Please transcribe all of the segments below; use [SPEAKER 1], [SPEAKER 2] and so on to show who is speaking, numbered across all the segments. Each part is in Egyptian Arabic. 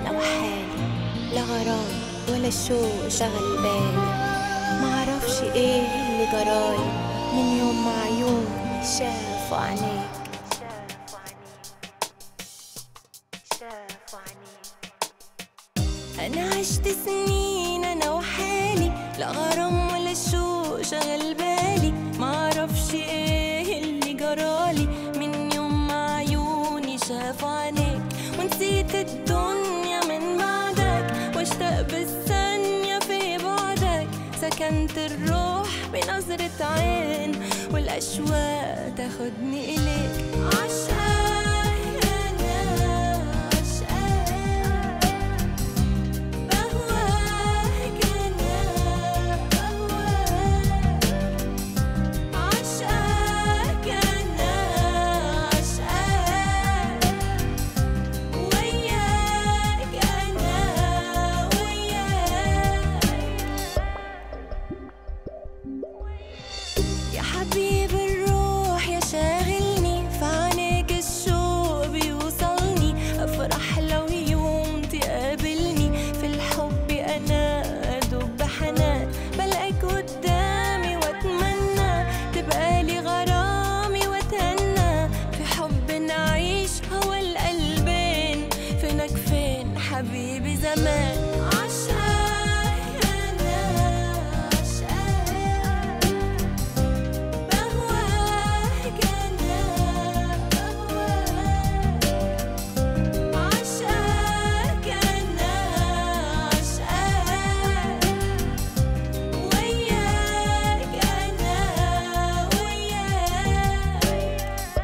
[SPEAKER 1] لو حالي لا غرام ولا شوق شغل بالي معرفش ايه اللي جرالي من يوم ما عيوني شافوا عينيك انا عشت سنين انا وحالي لا غرام ولا شوق شغل بالي معرفش ايه اللي جرالي من يوم ما عيوني شافوا عينيك ونسيت الدنيا من بعدك واشتاق بالثانية في بعدك سكنت الروح بنظرة عين والأشواق تاخدني إليك عشقك أنا عشقك بهواك أنا بهواك عشقك أنا عشقك وياك أنا وياك يا حبيب الروح يا شاغلني في عينيك الشوق بيوصلني افرح لو يوم تقابلني في الحب انا ادوب بحنان بلاقيك قدامي واتمنى تبقى لي غرامي واتهنى في حب نعيش هوا القلبين فينك فين حبيبي زمان عشقك انا عشقك بهواك أنا بهواك عشقك أنا عشقك وياك أنا وياك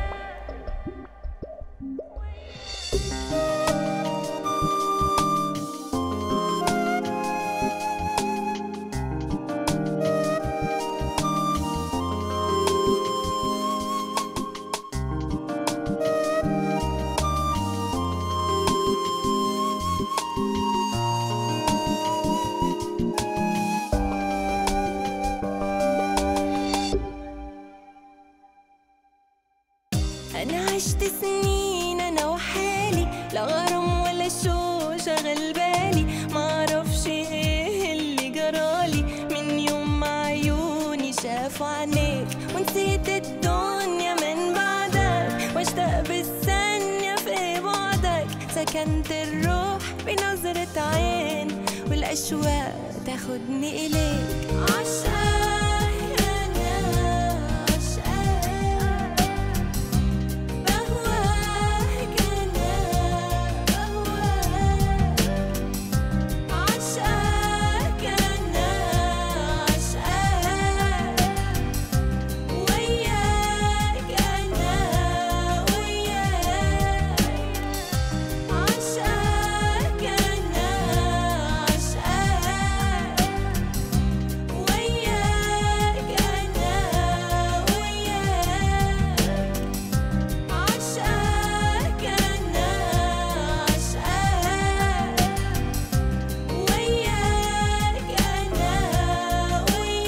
[SPEAKER 1] أنا عشت سنين أنا وحالي لا غرام ولا شو شغل بالي معرفش إيه اللي جرالي من يوم ما عيوني شافوا عينيك ونسيت الدنيا من بعدك واشتاق بالثانية في بعدك سكنت الروح بنظرة عين والأشواق تاخدني إليك عشقك أنا عشقك بهواك أنا بهواك عشقك أنا عشقك وياك أنا وياك عشقك أنا عشقك وياك أنا وياك عشقك أنا عشقك وياك أنا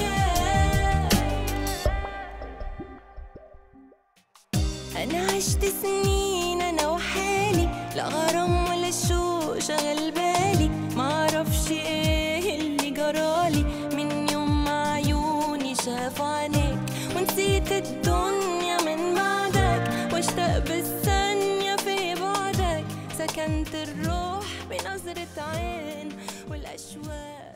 [SPEAKER 1] وياك أنا عشت سنين أنا وحالي لا غرام ولا شوق شغل بالي معرفش إيه اللي جرالي من يوم ما عيوني شافوا عينيك ونسيت الدنيا من بعدك واشتاق بالثانية في بعدك سكنت الروح بنظرة عين والأشواق